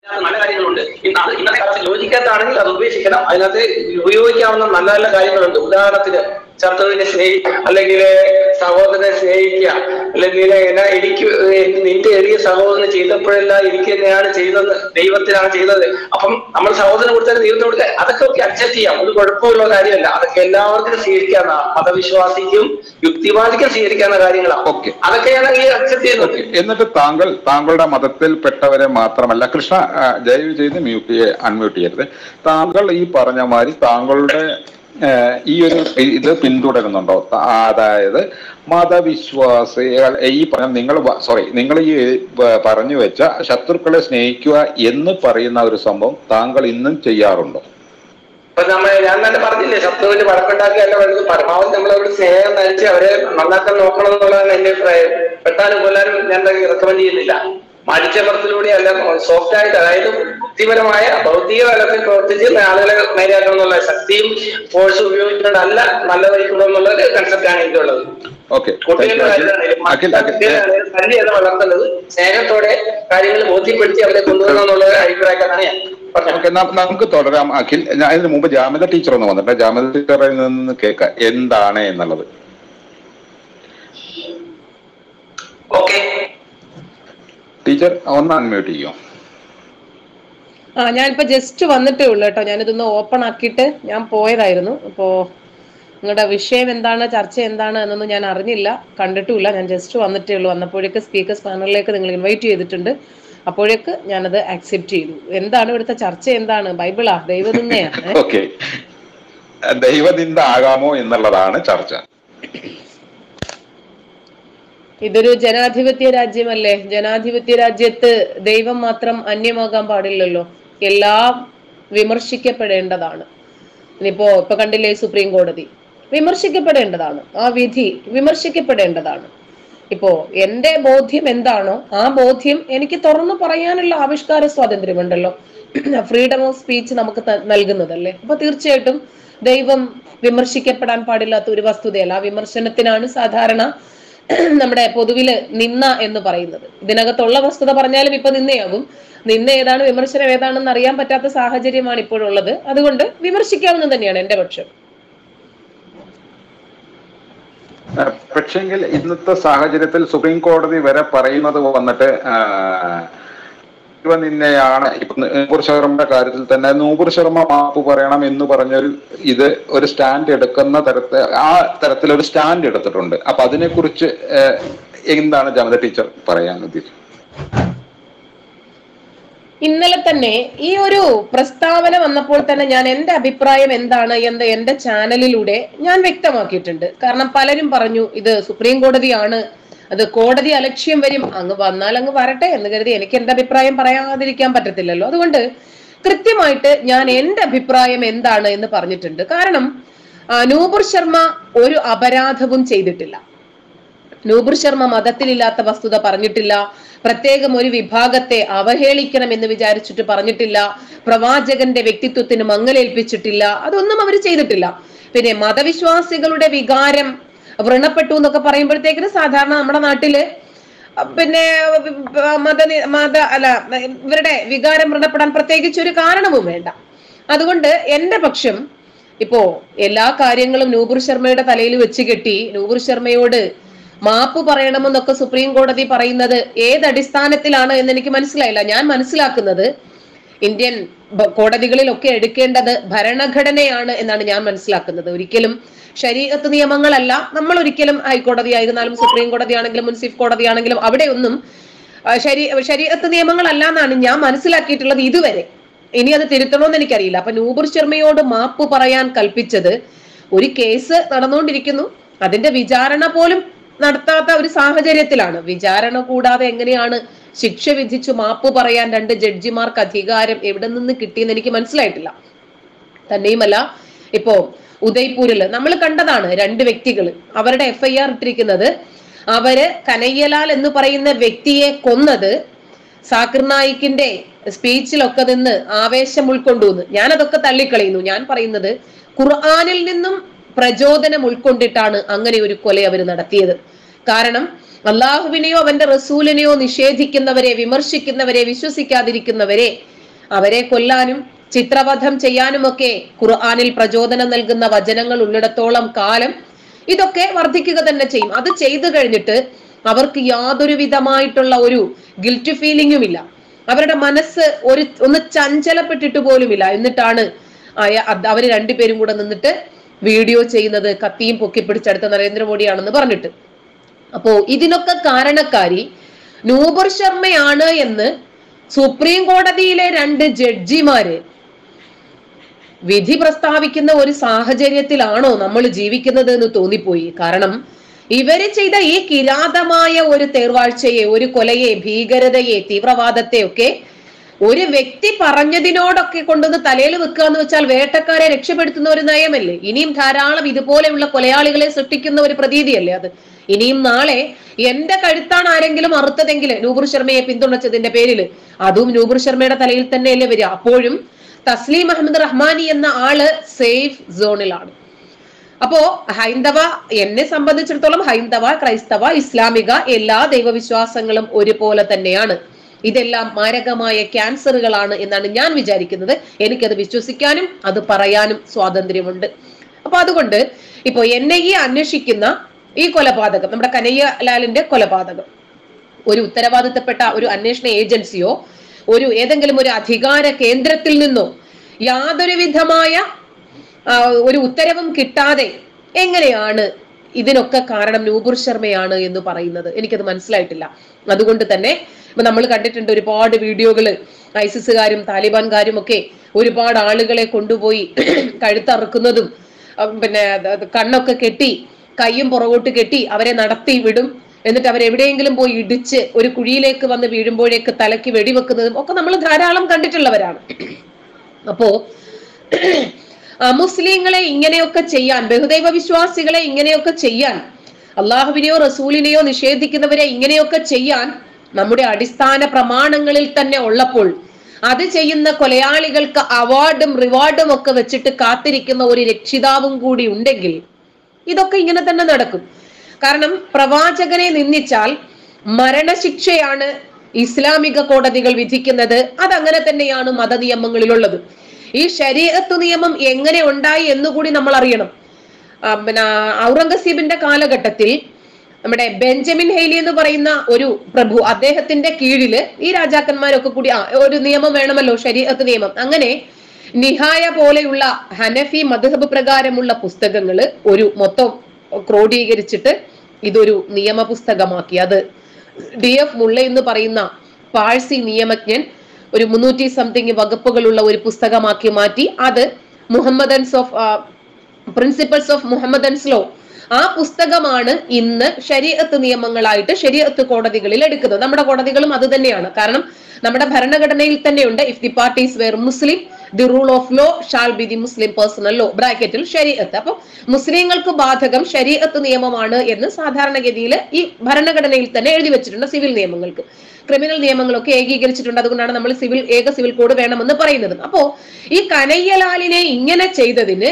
അതിനകത്ത് നല്ല കാര്യങ്ങളുണ്ട് ഇന്ന് അത് ഇന്നത്തെ കാലത്ത് യോജിക്കാത്താണെങ്കിൽ അത് ഉപേക്ഷിക്കണം അതിനകത്ത് ഉപയോഗിക്കാവുന്ന നല്ല നല്ല കാര്യങ്ങളുണ്ട് ഉദാഹരണത്തിന് ശത്രുവിനെ സ്നേഹി അല്ലെങ്കിൽ സഹോദരനെ സ്നേഹിക്കുക അല്ലെങ്കിൽ എന്നാ എനിക്ക് നിന്റെ എളിയ സഹോദരന് ചെയ്തപ്പോഴെല്ലാം എനിക്ക് തന്നെയാണ് ചെയ്തത് ദൈവത്തിനാണ് ചെയ്തത് അപ്പം നമ്മൾ സഹോദരനെ കൊടുത്താൽ ദൈവത്തിന് കൊടുക്കുക അതൊക്കെ ഒക്കെ അഡ്ജസ്റ്റ് ചെയ്യാം ഒരു കുഴപ്പമുള്ള കാര്യമല്ല അതൊക്കെ എല്ലാവർക്കും സ്വീകരിക്കാവുന്ന മതവിശ്വാസിക്കും യുക്തിവാദിക്കും സ്വീകരിക്കാവുന്ന കാര്യങ്ങളാണ് Okay. അതൊക്കെയാണ് ഈ അഡ്ജസ്റ്റ് ചെയ്യുന്നത് ഓക്കെ എന്നിട്ട് താങ്കൾ താങ്കളുടെ മതത്തിൽപ്പെട്ടവരെ മാത്രമല്ല കൃഷ്ണ ആ, ദയവ് ചെയ്ത് മ്യൂട്ട് അൺമ്യൂട്ട് ചെയ്യരുത് താങ്കൾ ഈ പറഞ്ഞ മാതിരി താങ്കളുടെ ആ, ഈ ഒരു ഇത് പിന്തുടരുന്നുണ്ടോ ത- അതായത് മതവിശ്വാസികൾ ഈ പറഞ്ഞ നിങ്ങൾ സോറി നിങ്ങൾ ഈ വ- പറഞ്ഞു വെച്ച ശത്രുക്കളെ സ്നേഹിക്കുക എന്ന് പറയുന്ന ഒരു സംഭവം താങ്കൾ ഇന്നും ചെയ്യാറുണ്ടോ ഇപ്പൊ നമ്മൾ ഞാൻ തന്നെ പറഞ്ഞില്ലേ ശത്രുവിന് വഴക്കുണ്ടാക്കി അല്ല വേണ്ടത് പരമാവധി നമ്മൾ അവരുടെ സ്നേഹം നയിച്ച് അവരെ നന്നാക്കാൻ നോക്കണം എന്നുള്ളതാണ് എന്റെ അഭിപ്രായം പെട്ടാലും കൊല്ലാനും ഞാൻ റെക്കമെൻഡ് ചെയ്യുന്നില്ല മടിച്ചമർത്തിലൂടെ അല്ല സോഫ്റ്റ് ആയിട്ട് അതായത് ബുദ്ധിപരമായ ഭൗതിക തലത്തിൽ പ്രവർത്തിച്ച് ആളുകളെ നേരെയാക്കണം എന്നുള്ള ശക്തിയും ഫോഴ്സ് ഉപയോഗിച്ചുകൊണ്ട് അല്ല നല്ല വഹിക്കണം എന്നുള്ള ഒരു കൺസെപ്റ്റാണ് എനിക്കുള്ളത് ഓക്കെ കുട്ടികളുടെ കാര്യത്തിലാണെങ്കിലും അഖിൽ അഖിൽ കുട്ടികളാണെങ്കിലും തന്നെയാണ് വളർത്തേണ്ടത് സ്നേഹത്തോടെ കാര്യങ്ങൾ ബോധ്യപ്പെടുത്തി അവരെ കൊണ്ടുവരണം എന്നുള്ള അഭിപ്രായക്കാരാണ് ഞാൻ പറഞ്ഞത് ഓക്കെ നമുക്ക് തുടരാം അഖിൽ ഞാൻ ഇതിനു മുമ്പ് ജാമ്യത ടീച്ചർ ഒന്ന് വന്നിട്ട് ജാമ്യത ടീച്ചറിൽ നിന്ന് കേൾക്കാം എന്താണ് എന്നുള്ളത് ഓക്കെ ടീച്ചർ ഒന്ന് അൺമ്യൂട്ട് ചെയ്യോ ആ ഞാനിപ്പോ ജസ്റ്റ് വന്നിട്ടേ ഉള്ളൂ കേട്ടോ ഞാനിതൊന്ന് ഓപ്പൺ ആക്കിയിട്ട് ഞാൻ പോയതായിരുന്നു അപ്പോ നിങ്ങളുടെ വിഷയം എന്താണ് ചർച്ച എന്താണ് എന്നൊന്നും ഞാൻ അറിഞ്ഞില്ല കണ്ടിട്ടുമില്ല ഞാൻ ജസ്റ്റ് വന്നിട്ടേ ഉള്ളൂ വന്നപ്പോഴേക്ക് സ്പീക്കേഴ്സ് പാനലിലേക്ക് നിങ്ങൾ ഇൻവൈറ്റ് ചെയ്തിട്ടുണ്ട് അപ്പോഴേക്ക് ഞാനത് അക്സെപ്റ്റ് ചെയ്തു എന്താണ് ഇവിടുത്തെ ചർച്ച എന്താണ് ബൈബിളാ ദൈവനിന്ദയാ ഏ? ഓക്കെ ദൈവനിന്ദ ആകാമോ എന്നുള്ളതാണ് ചർച്ച ഇതൊരു ജനാധിപത്യ രാജ്യമല്ലേ ജനാധിപത്യ രാജ്യത്ത് ദൈവം മാത്രം അന്യമാകാൻ പാടില്ലല്ലോ എല്ലാം വിമർശിക്കപ്പെടേണ്ടതാണ് ഇനിയിപ്പോ ഇപ്പൊ കണ്ടില്ലേ സുപ്രീം കോടതി വിമർശിക്കപ്പെടേണ്ടതാണ് ആ വിധി വിമർശിക്കപ്പെടേണ്ടതാണ് ഇപ്പോ എന്റെ ബോധ്യം എന്താണോ ആ ബോധ്യം എനിക്ക് തുറന്നു പറയാനുള്ള ആവിഷ്കാര സ്വാതന്ത്ര്യമുണ്ടല്ലോ ഫ്രീഡം ഓഫ് സ്പീച്ച് നമുക്ക് ത- നൽകുന്നതല്ലേ അപ്പൊ തീർച്ചയായിട്ടും ദൈവം വിമർശിക്കപ്പെടാൻ പാടില്ലാത്ത ഒരു വസ്തുതയല്ല ആ വിമർശനത്തിനാണ് സാധാരണ നമ്മുടെ പൊതുവില് നിന്ന എന്ന് പറയുന്നത് ഇതിനകത്തുള്ള വസ്തുത പറഞ്ഞാലും ഇപ്പൊ നിന്നയാകും നിന്ന ഏതാണ് വിമർശനം ഏതാണെന്ന് അറിയാൻ പറ്റാത്ത സാഹചര്യമാണ് ഇപ്പോഴുള്ളത് അതുകൊണ്ട് വിമർശിക്കാവുന്നത് തന്നെയാണ് എന്റെ പക്ഷം ഏഹ് പക്ഷെങ്കിൽ ഇന്നത്തെ സാഹചര്യത്തിൽ സുപ്രീം കോടതി വരെ പറയുന്നത് വന്നിട്ട് ആഹ് ഇവ നിന്നെയാണ് ഇപ്പൊ നൂപുർ ശർമ്മയുടെ കാര്യത്തിൽ തന്നെ നൂപുർ ശർമ്മ മാപ്പ് പറയണം എന്ന് പറഞ്ഞൊരു ഇത് ഒരു സ്റ്റാൻഡ് എടുക്കുന്ന തരത്തിൽ ആ തരത്തിൽ ഒരു സ്റ്റാൻഡ് എടുത്തിട്ടുണ്ട് അപ്പൊ അതിനെക്കുറിച്ച് ഏഹ് എന്താണ് ജമത ടീച്ചർ പറയാൻ ഉദ്ദേശിച്ചത് ഇന്നലെ തന്നെ ഈ ഒരു പ്രസ്താവന വന്നപ്പോൾ തന്നെ ഞാൻ എന്റെ അഭിപ്രായം എന്താണ് എന്ന് എന്റെ ചാനലിലൂടെ ഞാൻ വ്യക്തമാക്കിയിട്ടുണ്ട് കാരണം പലരും പറഞ്ഞു ഇത് സുപ്രീം കോടതിയാണ് അത് കോടതി അലക്ഷ്യം വരും അങ്ങ് വന്നാൽ അങ്ങ് വരട്ടെ എന്ന് കരുതി എനിക്ക് എന്റെ അഭിപ്രായം പറയാതിരിക്കാൻ പറ്റത്തില്ലല്ലോ അതുകൊണ്ട് കൃത്യമായിട്ട് ഞാൻ എന്റെ അഭിപ്രായം എന്താണ് എന്ന് പറഞ്ഞിട്ടുണ്ട് കാരണം ആ, നൂപുർ ശർമ്മ ഒരു അപരാധവും ചെയ്തിട്ടില്ല നൂപുർ ശർമ്മ മതത്തിലില്ലാത്ത വസ്തുത പറഞ്ഞിട്ടില്ല പ്രത്യേകം ഒരു വിഭാഗത്തെ അവഹേളിക്കണം എന്ന് വിചാരിച്ചിട്ട് പറഞ്ഞിട്ടില്ല പ്രവാചകന്റെ വ്യക്തിത്വത്തിന് മങ്ങലേൽപ്പിച്ചിട്ടില്ല അതൊന്നും അവർ ചെയ്തിട്ടില്ല പിന്നെ മതവിശ്വാസികളുടെ വികാരം വ്രണപ്പെട്ടു എന്നൊക്കെ പറയുമ്പോഴത്തേക്കിന് സാധാരണ നമ്മുടെ നാട്ടില് പിന്നെ മത മത അല്ല ഇവരുടെ വികാരം വ്രണപ്പെടാൻ പ്രത്യേകിച്ച് ഒരു കാരണവും വേണ്ട അതുകൊണ്ട് എന്റെ പക്ഷം ഇപ്പോ എല്ലാ കാര്യങ്ങളും നൂപുർ ശർമ്മയുടെ തലയിൽ വെച്ച് കെട്ടി നൂപുർ ശർമ്മയോട് മാപ്പ് പറയണമെന്നൊക്കെ സുപ്രീം കോടതി പറയുന്നത് ഏത് അടിസ്ഥാനത്തിലാണ് എന്ന് എനിക്ക് മനസ്സിലായില്ല ഞാൻ മനസ്സിലാക്കുന്നത് ഇന്ത്യൻ ബ- കോടതികളിലൊക്കെ എടുക്കേണ്ടത് ഭരണഘടനയാണ് എന്നാണ് ഞാൻ മനസ്സിലാക്കുന്നത് ഒരിക്കലും ശരീരത്ത് നിയമങ്ങളല്ല നമ്മൾ ഒരിക്കലും ഹൈക്കോടതി ആയിരുന്നാലും സുപ്രീം കോടതി ആണെങ്കിലും മുൻസിഫ് കോടതി ആണെങ്കിലും അവിടെ ഒന്നും ആ, ശരീ ശരീരത്ത് നിയമങ്ങളല്ല എന്നാണ് ഞാൻ മനസ്സിലാക്കിയിട്ടുള്ളത് ഇതുവരെ ഇനി അത് തിരുത്തണമെന്ന് എനിക്കറിയില്ല അപ്പൊ നൂപുർ ശർമ്മയോട് മാപ്പ് പറയാൻ കൽപ്പിച്ചത് ഒരു കേസ് നടന്നുകൊണ്ടിരിക്കുന്നു അതിന്റെ വിചാരണ പോലും നടത്താത്ത ഒരു സാഹചര്യത്തിലാണ് വിചാരണ കൂടാതെ എങ്ങനെയാണ് ശിക്ഷ വിധിച്ചു മാപ്പ് പറയാൻ രണ്ട് ജഡ്ജിമാർക്ക് അധികാരം എവിടെ നിന്ന് കിട്ടിയെന്ന് എനിക്ക് മനസ്സിലായിട്ടില്ല തന്നെയുമല്ല ഇപ്പോ ഉദയ്പൂരില് നമ്മൾ കണ്ടതാണ് രണ്ട് വ്യക്തികൾ അവരുടെ എഫ് ഐ ആർ ഇട്ടിരിക്കുന്നത് അവര് കനയ്യലാൽ എന്ന് പറയുന്ന വ്യക്തിയെ കൊന്നത് സാക്കിർ നായിക്കിന്റെ സ്പീച്ചിലൊക്കെ നിന്ന് ആവേശം ഉൾക്കൊണ്ടുവന്ന് ഞാൻ അതൊക്കെ തള്ളിക്കളയുന്നു ഞാൻ പറയുന്നത് ഖുർആാനിൽ നിന്നും പ്രചോദനം ഉൾക്കൊണ്ടിട്ടാണ് അങ്ങനെ ഒരു കൊല അവർ നടത്തിയത് കാരണം അള്ളാഹുവിനെയോ അവന്റെ റസൂലിനെയോ നിഷേധിക്കുന്നവരെ വിമർശിക്കുന്നവരെ വിശ്വസിക്കാതിരിക്കുന്നവരെ അവരെ കൊല്ലാനും ചിത്രവധം ചെയ്യാനുമൊക്കെ ഖുർആാനിൽ പ്രചോദനം നൽകുന്ന വചനങ്ങൾ ഉള്ളിടത്തോളം കാലം ഇതൊക്കെ വർദ്ധിക്കുക തന്നെ ചെയ്യും അത് ചെയ്തു കഴിഞ്ഞിട്ട് അവർക്ക് യാതൊരു വിധമായിട്ടുള്ള ഒരു ഗിൽറ്റ് ഫീലിംഗും ഇല്ല അവരുടെ മനസ്സ് ഒരു ഒന്ന് ചഞ്ചലപ്പെട്ടിട്ട് പോലുമില്ല എന്നിട്ടാണ് അയ- അത് അവര് രണ്ടുപേരും കൂടെ നിന്നിട്ട് വീഡിയോ ചെയ്യുന്നത് കത്തിയും പൊക്കി പിടിച്ചെടുത്ത നരേന്ദ്രമോദിയാണെന്ന് പറഞ്ഞിട്ട് അപ്പോ ഇതിനൊക്കെ കാരണക്കാരി നൂപർ ശർമ്മയാണ് എന്ന് സുപ്രീം കോടതിയിലെ രണ്ട് ജഡ്ജിമാര് വിധി പ്രസ്താവിക്കുന്ന ഒരു സാഹചര്യത്തിലാണോ നമ്മൾ ജീവിക്കുന്നത് എന്ന് തോന്നിപ്പോയി കാരണം ഇവര് ചെയ്ത ഈ കിരാതമായ ഒരു തേർവാഴ്ചയെ ഒരു കൊലയെ ഭീകരതയെ തീവ്രവാദത്തെ ഒക്കെ ഒരു വ്യക്തി പറഞ്ഞതിനോടൊക്കെ കൊണ്ടുവന്ന് തലയിൽ വെക്കുക എന്ന് വെച്ചാൽ വേട്ടക്കാരെ രക്ഷപ്പെടുത്തുന്ന ഒരു നയമല്ലേ ഇനിയും ധാരാളം ഇതുപോലെയുള്ള കൊലയാളികളെ സൃഷ്ടിക്കുന്ന ഒരു പ്രതീതിയല്ലേ അത് ഇനിയും നാളെ എന്റെ കഴുത്താണ് ആരെങ്കിലും അറുത്തതെങ്കിൽ നൂബുർ ശർമ്മയെ പിന്തുണച്ചതിന്റെ പേരിൽ അതും നൂബുർ ശർമ്മയുടെ തലയിൽ തന്നെയല്ലേ വരിക അപ്പോഴും തസ്ലീം അഹമ്മദ് റഹ്മാനി എന്ന ആള് സേഫ് സോണിലാണ് അപ്പോ ഹൈന്ദവ എന്നെ സംബന്ധിച്ചിടത്തോളം ഹൈന്ദവ ക്രൈസ്തവ ഇസ്ലാമിക എല്ലാ ദൈവവിശ്വാസങ്ങളും ഒരുപോലെ തന്നെയാണ് ഇതെല്ലാം മാരകമായ ക്യാൻസറുകളാണ് എന്നാണ് ഞാൻ വിചാരിക്കുന്നത് എനിക്കത് വിശ്വസിക്കാനും അത് പറയാനും സ്വാതന്ത്ര്യമുണ്ട് അപ്പൊ അതുകൊണ്ട് ഇപ്പോ എൻ ഐ എ അന്വേഷിക്കുന്ന ഈ കൊലപാതകം നമ്മുടെ കനയ്യലാലിന്റെ കൊലപാതകം ഒരു ഉത്തരവാദിത്തപ്പെട്ട ഒരു അന്വേഷണ ഏജൻസിയോ ഒരു ഏതെങ്കിലും ഒരു അധികാര കേന്ദ്രത്തിൽ നിന്നോ യാതൊരു വിധമായ ആ, ഒരു ഉത്തരവും കിട്ടാതെ എങ്ങനെയാണ് ഇതിനൊക്കെ കാരണം നൂപുർ ശർമ്മയാണ് എന്ന് പറയുന്നത് എനിക്കത് മനസ്സിലായിട്ടില്ല അതുകൊണ്ട് തന്നെ ഇപ്പൊ നമ്മൾ കണ്ടിട്ടുണ്ട് ഒരുപാട് വീഡിയോകള് ഐസിസുകാരും താലിബാൻകാരും ഒക്കെ ഒരുപാട് ആളുകളെ കൊണ്ടുപോയി കഴുത്തറുക്കുന്നതും ആ, പിന്നെ അത് അത് കണ്ണൊക്കെ കെട്ടി കയ്യും പുറകോട്ട് കെട്ടി അവരെ നടത്തി വിടും എന്നിട്ട് അവരെവിടെയെങ്കിലും പോയി ഇടിച്ച് ഒരു കുഴിയിലേക്ക് വന്ന് വീഴുമ്പോഴേക്ക് തലയ്ക്ക് വെടിവെക്കുന്നതും ഒക്കെ നമ്മൾ ധാരാളം കണ്ടിട്ടുള്ളവരാണ് അപ്പോ മുസ്ലിങ്ങളെ ഇങ്ങനെയൊക്കെ ചെയ്യാൻ ബഹുദൈവ വിശ്വാസികളെ ഇങ്ങനെയൊക്കെ ചെയ്യാൻ അള്ളാഹുവിനെയോ റസൂലിനെയോ നിഷേധിക്കുന്നവരെ ഇങ്ങനെയൊക്കെ ചെയ്യാൻ നമ്മുടെ അടിസ്ഥാന പ്രമാണങ്ങളിൽ തന്നെ ഉള്ളപ്പോൾ അത് ചെയ്യുന്ന കൊലയാളികൾക്ക് അവാർഡും റിവാർഡും ഒക്കെ വെച്ചിട്ട് കാത്തിരിക്കുന്ന ഒരു രക്ഷിതാവും കൂടി ഉണ്ടെങ്കിൽ ഇതൊക്കെ ഇങ്ങനെ തന്നെ നടക്കും കാരണം പ്രവാചകനെ നിന്ദിച്ചാൽ മരണശിക്ഷയാണ് ഇസ്ലാമിക കോടതികൾ വിധിക്കുന്നത് അതങ്ങനെ തന്നെയാണ് മതനിയമങ്ങളിലുള്ളത് ഈ ശരീഅത്ത് നിയമം എങ്ങനെ ഉണ്ടായി എന്നുകൂടി നമ്മൾ അറിയണം ആ, പിന്നെ ഔറംഗസീബിന്റെ കാലഘട്ടത്തിൽ നമ്മുടെ ബെഞ്ചമിൻ ഹെയ്ലി എന്ന് പറയുന്ന ഒരു പ്രഭു അദ്ദേഹത്തിന്റെ കീഴില് ഈ രാജാക്കന്മാരൊക്കെ കൂടി ആ ഒരു നിയമം വേണമല്ലോ ശരീഅത്ത് നിയമം അങ്ങനെ നിഹായ പോലെയുള്ള ഹനഫി മധുഹബ് പ്രകാരമുള്ള പുസ്തകങ്ങള് ഒരു മൊത്തം ക്രോഡീകരിച്ചിട്ട് ഇതൊരു നിയമ പുസ്തകമാക്കി അത് ഡി എഫ് മുള്ള എന്ന് പറയുന്ന പാഴ്സി നിയമജ്ഞൻ ഒരു മുന്നൂറ്റി സംതിങ് വകുപ്പുകളുള്ള ഒരു പുസ്തകമാക്കി മാറ്റി അത് Mohammedans of principles of Mohammedans law ആ പുസ്തകമാണ് ഇന്ന് ശരീഅത്ത് നിയമങ്ങളായിട്ട് ശരീഅത്ത് കോടതികളിൽ എടുക്കുന്നത് നമ്മുടെ കോടതികളും അത് തന്നെയാണ് കാരണം നമ്മുടെ ഭരണഘടനയിൽ തന്നെയുണ്ട് if the parties were Muslim the rule of law shall be the Muslim personal law ബ്രാക്കറ്റിൽ ശരീഅത്ത് അപ്പൊ മുസ്ലിങ്ങൾക്ക് ബാധകം ശരീഅത്ത് നിയമമാണ് എന്ന് സാധാരണഗതിയിൽ ഈ ഭരണഘടനയിൽ തന്നെ എഴുതി വെച്ചിട്ടുണ്ട് സിവിൽ നിയമങ്ങൾക്ക് ക്രിമിനൽ നിയമങ്ങളൊക്കെ ഏകീകരിച്ചിട്ടുണ്ട് അതുകൊണ്ടാണ് നമ്മൾ സിവിൽ ഏക സിവിൽ കോഡ് വേണമെന്ന് പറയുന്നത് അപ്പോ ഈ കനയ്യലാലിനെ ഇങ്ങനെ ചെയ്തതിന്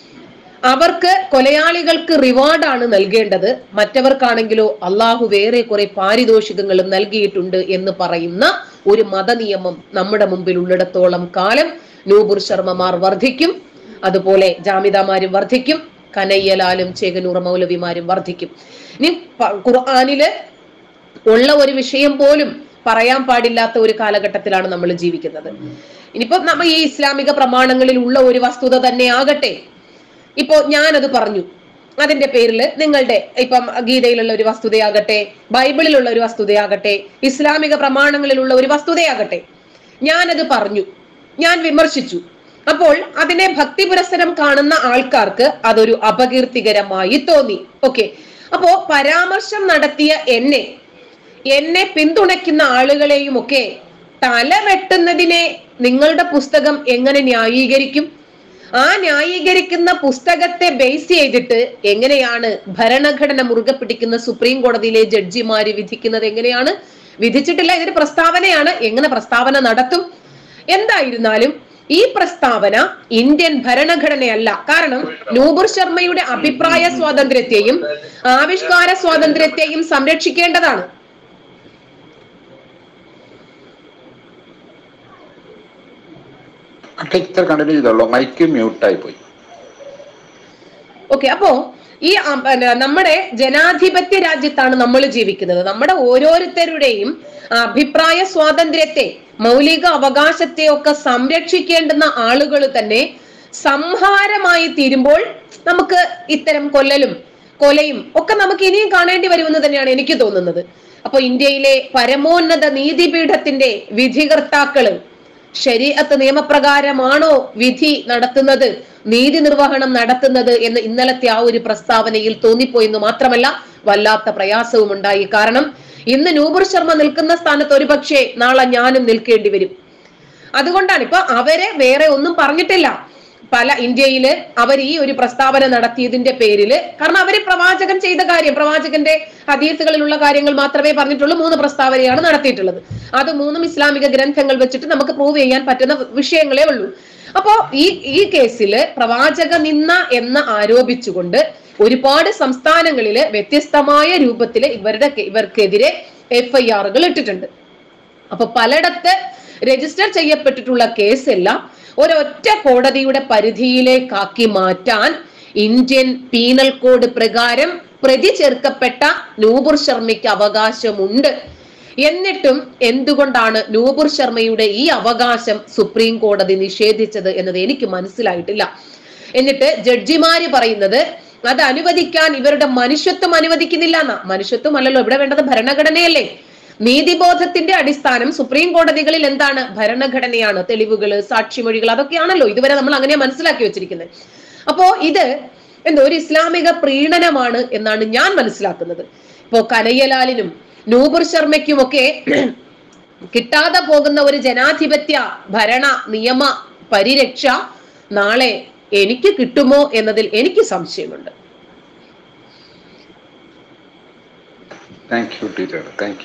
അവർക്ക് കൊലയാളികൾക്ക് റിവാർഡാണ് നൽകേണ്ടത് മറ്റവർക്കാണെങ്കിലോ അള്ളാഹു വേറെ കുറെ പാരിതോഷികങ്ങളും നൽകിയിട്ടുണ്ട് എന്ന് പറയുന്ന ഒരു മതനിയമം നമ്മുടെ മുമ്പിൽ ഉള്ളിടത്തോളം കാലം നൂബുർ ശർമ്മമാർ വർദ്ധിക്കും അതുപോലെ ജാമിദാമാരും വർദ്ധിക്കും കനയ്യലാലും ചേകനൂർ മൗലവിമാരും വർദ്ധിക്കും ഇനി പ- ഖുർആനില് ഉള്ള ഒരു വിഷയം പോലും പറയാൻ പാടില്ലാത്ത ഒരു കാലഘട്ടത്തിലാണ് നമ്മൾ ജീവിക്കുന്നത് ഇനിയിപ്പോ നമ്മ ഈ ഇസ്ലാമിക പ്രമാണങ്ങളിൽ ഉള്ള ഒരു വസ്തുത തന്നെ ആകട്ടെ ഇപ്പോ ഞാനത് പറഞ്ഞു അതിന്റെ പേരിൽ നിങ്ങളുടെ ഇപ്പം ഗീതയിലുള്ള ഒരു വസ്തുതയാകട്ടെ ബൈബിളിലുള്ള ഒരു വസ്തുതയാകട്ടെ ഇസ്ലാമിക പ്രമാണങ്ങളിലുള്ള ഒരു വസ്തുതയാകട്ടെ ഞാനത് പറഞ്ഞു ഞാൻ വിമർശിച്ചു അപ്പോൾ അതിനെ ഭക്തി പുരസ്സരം കാണുന്ന ആൾക്കാർക്ക് അതൊരു അപകീർത്തികരമായി തോന്നി ഓക്കെ അപ്പോ പരാമർശം നടത്തിയ എന്നെ എന്നെ പിന്തുണയ്ക്കുന്ന ആളുകളെയും ഒക്കെ തല വെട്ടുന്നതിനെ നിങ്ങളുടെ പുസ്തകം എങ്ങനെ ന്യായീകരിക്കും ആ ന്യായീകരിക്കുന്ന പുസ്തകത്തെ ബേസ് ചെയ്തിട്ട് എങ്ങനെയാണ് ഭരണഘടന മുറുകെ പിടിക്കുന്ന സുപ്രീം കോടതിയിലെ ജഡ്ജിമാര് വിധിക്കുന്നത് എങ്ങനെയാണ് വിധിച്ചിട്ടില്ല ഇതൊരു പ്രസ്താവനയാണ് എങ്ങനെ പ്രസ്താവന നടത്തും എന്തായിരുന്നാലും ഈ പ്രസ്താവന ഇന്ത്യൻ ഭരണഘടനയല്ല കാരണം നൂപുർ ശർമ്മയുടെ അഭിപ്രായ സ്വാതന്ത്ര്യത്തെയും ആവിഷ്കാര സ്വാതന്ത്ര്യത്തെയും സംരക്ഷിക്കേണ്ടതാണ് ഒക്കെ ഇത്ര കണ്ടിന്യൂ ചെയ്തോളൂ മൈക്ക് മ്യൂട്ടായി പോയി ഓക്കെ അപ്പോ ഈ ആ, പിന്നെ നമ്മുടെ ജനാധിപത്യ രാജ്യത്താണ് നമ്മൾ ജീവിക്കുന്നത് നമ്മുടെ ഓരോരുത്തരുടെയും അഭിപ്രായ സ്വാതന്ത്ര്യത്തെ മൗലിക അവകാശത്തെ ഒക്കെ സംരക്ഷിക്കേണ്ടുന്ന ആളുകൾ തന്നെ സംഹാരമായി തീരുമ്പോൾ നമുക്ക് ഇത്തരം കൊല്ലലും കൊലയും ഒക്കെ നമുക്ക് ഇനിയും കാണേണ്ടി വരുമെന്ന് തന്നെയാണ് എനിക്ക് തോന്നുന്നത് അപ്പൊ ഇന്ത്യയിലെ പരമോന്നത നീതിപീഠത്തിന്റെ വിധികർത്താക്കള് ശരീഅത്ത് നിയമപ്രകാരമാണോ വിധി നടത്തുന്നത് നീതി നിർവഹണം നടത്തുന്നത് എന്ന് ഇന്നലത്തെ ആ ഒരു പ്രസ്താവനയിൽ തോന്നിപ്പോയെന്ന് മാത്രമല്ല വല്ലാത്ത പ്രയാസവും ഉണ്ടായി കാരണം ഇന്ന് നൂപുർ ശർമ്മ നിൽക്കുന്ന സ്ഥാനത്ത് ഒരുപക്ഷെ നാളെ ഞാനും നിൽക്കേണ്ടി വരും അതുകൊണ്ടാണ് ഇപ്പൊ അവരെ വേറെ ഒന്നും പറഞ്ഞിട്ടില്ല പല ഇന്ത്യയില് അവർ ഈ ഒരു പ്രസ്താവന നടത്തിയതിന്റെ പേരില് കാരണം അവര് പ്രവാചകൻ ചെയ്ത കാര്യം പ്രവാചകന്റെ ഹദീസുകളിലുള്ള കാര്യങ്ങൾ മാത്രമേ പറഞ്ഞിട്ടുള്ളൂ മൂന്ന് പ്രസ്താവനയാണ് നടത്തിയിട്ടുള്ളത് അത് മൂന്നും ഇസ്ലാമിക ഗ്രന്ഥങ്ങൾ വെച്ചിട്ട് നമുക്ക് പ്രൂവ് ചെയ്യാൻ പറ്റുന്ന വിഷയങ്ങളേ ഉള്ളൂ അപ്പോ ഈ ഈ കേസില് പ്രവാചക നിന്ന എന്ന് ആരോപിച്ചുകൊണ്ട് ഒരുപാട് സംസ്ഥാനങ്ങളില് വ്യത്യസ്തമായ രൂപത്തില് ഇവരുടെ ഇവർക്കെതിരെ എഫ്ഐആറുകൾ ഇട്ടിട്ടുണ്ട് അപ്പൊ പലയിടത്ത് രജിസ്റ്റർ ചെയ്യപ്പെട്ടിട്ടുള്ള കേസെല്ലാം ഒരൊറ്റ കോടതിയുടെ പരിധിയിലേക്കാക്കി മാറ്റാൻ ഇന്ത്യൻ പീനൽ കോഡ് പ്രകാരം പ്രതി ചേർക്കപ്പെട്ട നൂപുർ ശർമ്മയ്ക്ക് അവകാശമുണ്ട് എന്നിട്ടും എന്തുകൊണ്ടാണ് നൂപുർ ശർമ്മയുടെ ഈ അവകാശം സുപ്രീം കോടതി നിഷേധിച്ചത് എന്നത് എനിക്ക് മനസ്സിലായിട്ടില്ല എന്നിട്ട് ജഡ്ജിമാര് പറയുന്നത് അത് അനുവദിക്കാൻ ഇവരുടെ മനുഷ്യത്വം അനുവദിക്കുന്നില്ല എന്നാ മനുഷ്യത്വം അല്ലല്ലോ ഇവിടെ വേണ്ടത് ഭരണഘടനയല്ലേ നീതിബോധത്തിന്റെ അടിസ്ഥാനം സുപ്രീം കോടതികളിൽ എന്താണ് ഭരണഘടനയാണ് തെളിവുകള് സാക്ഷിമൊഴികൾ അതൊക്കെയാണല്ലോ ഇതുവരെ നമ്മൾ അങ്ങനെ മനസ്സിലാക്കി വെച്ചിരിക്കുന്നത് അപ്പോ ഇത് എന്തോ ഒരു ഇസ്ലാമിക പ്രീണനമാണ് എന്നാണ് ഞാൻ മനസ്സിലാക്കുന്നത് ഇപ്പോ കനയ്യലാലിനും നൂപുർ ശർമ്മയ്ക്കുമൊക്കെ കിട്ടാതെ പോകുന്ന ഒരു ജനാധിപത്യ ഭരണ നിയമ പരിരക്ഷ നാളെ എനിക്ക് കിട്ടുമോ എന്നതിൽ എനിക്ക് സംശയമുണ്ട് thank you teacher thank you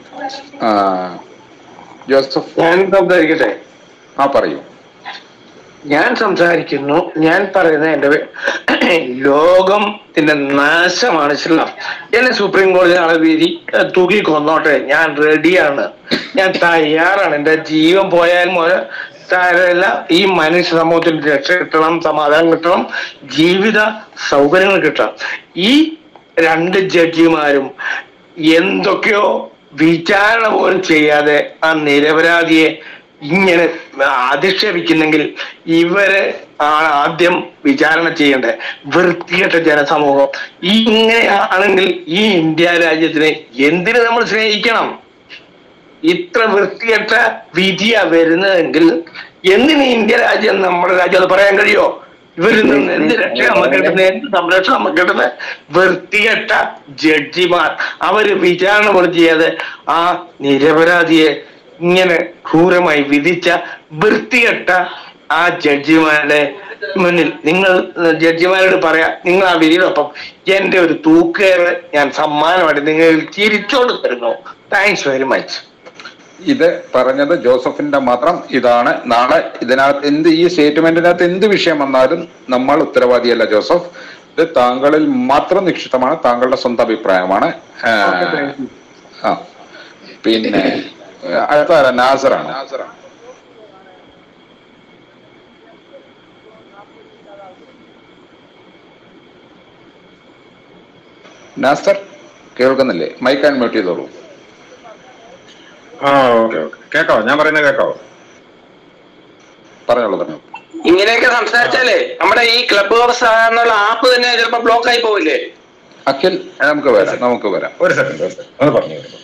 Joseph ഞാൻ സംസാരിക്കട്ടെ ആ പറയൂ ഞാൻ സംസാരിക്കുന്നു ഞാൻ പറയുന്നത് എന്റെ വേ- ലോകത്തിന്റെ നാശമാണ് ഇസ്ലാം എന്നെ സുപ്രീം കോടതി നാളെ വിധി ഏഹ്, തൂക്കി കൊന്നോട്ടെ ഞാൻ റെഡിയാണ് ഞാൻ തയ്യാറാണ് എന്റെ ജീവൻ പോയാൽ മുതൽ സാരമില്ല ഈ മനുഷ്യ സമൂഹത്തിന് രക്ഷ കിട്ടണം സമാധാനം കിട്ടണം ജീവിത സൗകര്യങ്ങൾ കിട്ടണം ഈ രണ്ട് ജഡ്ജിമാരും എന്തൊക്കെയോ വിചാരണ പോലും ചെയ്യാതെ ആ നിരപരാധിയെ ഇങ്ങനെ അധിക്ഷേപിക്കുന്നെങ്കിൽ ഇവര് ആണ് ആദ്യം വിചാരണ ചെയ്യേണ്ടത് വൃത്തികെട്ട ജനസമൂഹം ഈ ഇങ്ങനെയാണെങ്കിൽ ഈ ഇന്ത്യ രാജ്യത്തിനെ എന്തിനു നമ്മൾ സ്നേഹിക്കണം ഇത്ര വൃത്തികെട്ട വിധിയാ വരുന്നതെങ്കിൽ എന്തിന് ഇന്ത്യ രാജ്യം നമ്മുടെ രാജ്യം അത് പറയാൻ കഴിയോ ഇവരിൽ നിന്ന് എന്ത് രക്ഷ നമുക്ക് കിട്ടുന്നത് എന്ത് സംരക്ഷണം നമുക്ക് കിട്ടുന്നത് വൃത്തികെട്ട ജഡ്ജിമാർ അവര് വിചാരണ പോലും ചെയ്യാതെ ആ നിരപരാധിയെ ഇങ്ങനെ ക്രൂരമായി വിധിച്ച വൃത്തികെട്ട ആ ജഡ്ജിമാരുടെ മുന്നിൽ നിങ്ങൾ ജഡ്ജിമാരോട് പറയാ നിങ്ങൾ ആ വിധിയോടൊപ്പം എന്റെ ഒരു തൂക്കേറ് ഞാൻ സമ്മാനമായിട്ട് നിങ്ങൾ തിരിച്ചോണ്ട് തരുന്നു താങ്ക്സ് വെരി മച്ച് ഇത് പറഞ്ഞത് ജോസഫിന്റെ മാത്രം ഇതാണ് നാളെ ഇതിനകത്ത് എന്ത് ഈ സ്റ്റേറ്റ്മെന്റിനകത്ത് എന്ത് വിഷയം വന്നാലും നമ്മൾ ഉത്തരവാദിയല്ല ജോസഫ് ഇത് താങ്കളിൽ മാത്രം നിക്ഷിപ്തമാണ് താങ്കളുടെ സ്വന്തം അഭിപ്രായമാണ് ആ, ആ പിന്നെ അടുത്ത ആരാ? നാസറാണ് നാസർ കേൾക്കുന്നില്ലേ മൈക്ക് അൺമ്യൂട്ട് ചെയ്തോളൂ ആ ഓക്കെ ഓക്കെ കേക്കാവോ ഞാൻ പറയുന്നത് കേക്കാവോ പറഞ്ഞോളൂ പറഞ്ഞോളൂ ഇങ്ങനെയൊക്കെ സംസാരിച്ചാലേ നമ്മുടെ ഈ ക്ലബ് ഹൗസ് എന്നുള്ള ആപ്പ് തന്നെ ചിലപ്പോ ബ്ലോക്ക് ആയി പോവില്ലേ അഖിൽ നമുക്ക് വരാം നമുക്ക് വരാം ഒരു സെക്കൻഡ് ഒരു സെക്കൻഡ് ഒന്ന് പറഞ്ഞു വരുന്നു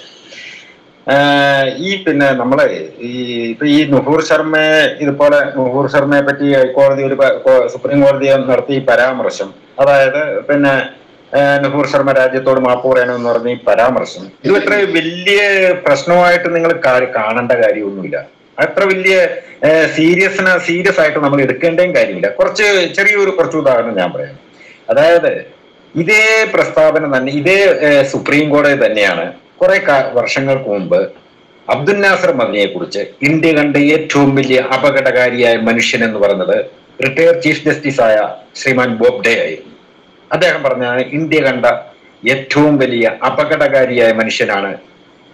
ഈ പിന്നെ നമ്മളെ ഈ ഇപ്പൊ ഈ നുഹൂർ ശർമ്മയെ ഇതുപോലെ നുഹൂർ ശർമ്മയെ പറ്റി ഹൈക്കോടതി ഒരു പ- കോ- സുപ്രീം കോടതി നടത്തിയ ഈ പരാമർശം അതായത് പിന്നെ ആ, നുഹൂർ ശർമ്മ രാജ്യത്തോട് മാപ്പ് പറയണമെന്ന് പറഞ്ഞ ഈ പരാമർശം ഇത് ഇത്ര വലിയ പ്രശ്നമായിട്ട് നിങ്ങൾ കാണേണ്ട കാര്യമൊന്നുമില്ല അത്ര വലിയ സീരിയസ് സീരിയസ് ആയിട്ട് നമ്മൾ എടുക്കേണ്ടയും കാര്യമില്ല കുറച്ച് ചെറിയൊരു കുറച്ച് ഉദാഹരണം ഞാൻ പറയാം അതായത് ഇതേ പ്രസ്താവന തന്നെ ഇതേ ഏഹ്, സുപ്രീം കോടതി തന്നെയാണ് കുറെ കാ- വർഷങ്ങൾക്ക് മുമ്പ് അബ്ദുൽ നാസർ മദിനിയെ കുറിച്ച് ഇന്ത്യ കണ്ട ഏറ്റവും വലിയ അപകടകാരിയായ മനുഷ്യൻ എന്ന് പറയുന്നത് റിട്ടയർ ചീഫ് ജസ്റ്റിസ് ആയ ശ്രീമാൻ ബോബ്ഡെ ആയിരുന്നു അദ്ദേഹം പറഞ്ഞാണ് ഇന്ത്യ കണ്ട ഏറ്റവും വലിയ അപകടകാരിയായ മനുഷ്യനാണ്